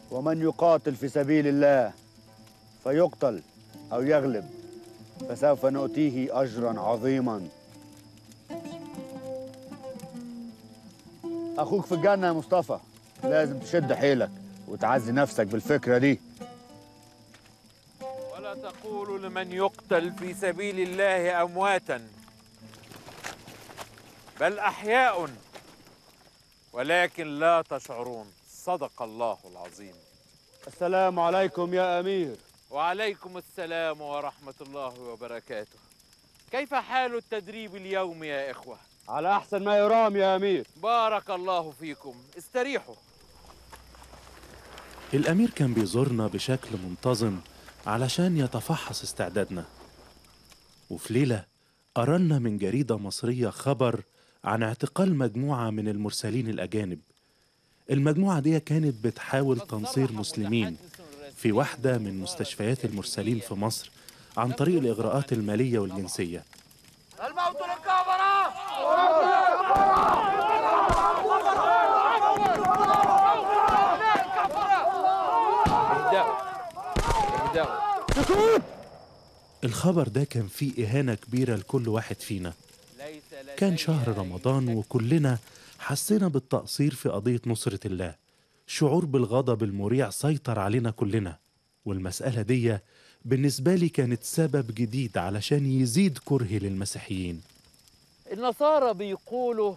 ومن يقاتل في سبيل الله فيقتل أو يغلب فسوف نؤتيه أجرا عظيما أخوك في الجنة يا مصطفى لازم تشد حيلك وتعزي نفسك بالفكرة دي ولا تقولوا لمن يقتل في سبيل الله امواتا بل احياء ولكن لا تشعرون صدق الله العظيم السلام عليكم يا أمير وعليكم السلام ورحمه الله وبركاته كيف حال التدريب اليوم يا اخوه على أحسن ما يرام يا أمير بارك الله فيكم استريحوا الأمير كان بيزورنا بشكل منتظم علشان يتفحص استعدادنا وفي ليلة قرلنا من جريدة مصرية خبر عن اعتقال مجموعة من المرسلين الأجانب المجموعة دي كانت بتحاول تنصير مسلمين في واحدة من مستشفيات المرسلين في مصر عن طريق الإغراءات المالية والجنسية الموت للكفره اهدأوا اهدأوا الخبر ده كان فيه إهانة كبيرة لكل واحد فينا كان شهر رمضان وكلنا حسينا بالتقصير في قضية نصرة الله شعور بالغضب المريع سيطر علينا كلنا والمسألة دي بالنسبة لي كانت سبب جديد علشان يزيد كرهي للمسيحيين النصارى بيقولوا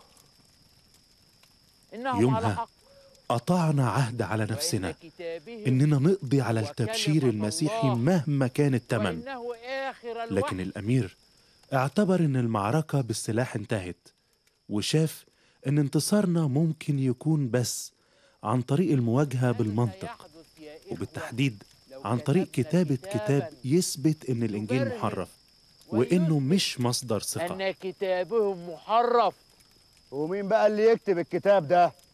انهم على يومها حق قطعنا عهد على نفسنا وإن كتابهم إننا نقضي على التبشير وكلمة المسيحي الله مهما كان التمن وإنه آخر الوحي لكن الأمير اعتبر إن المعركة بالسلاح انتهت وشاف إن انتصارنا ممكن يكون بس عن طريق المواجهة بالمنطق وبالتحديد عن طريق كتابة كتاب يثبت إن الإنجيل محرف وإنه مش مصدر ثقة أن كتابهم محرف ومين بقى اللي يكتب الكتاب ده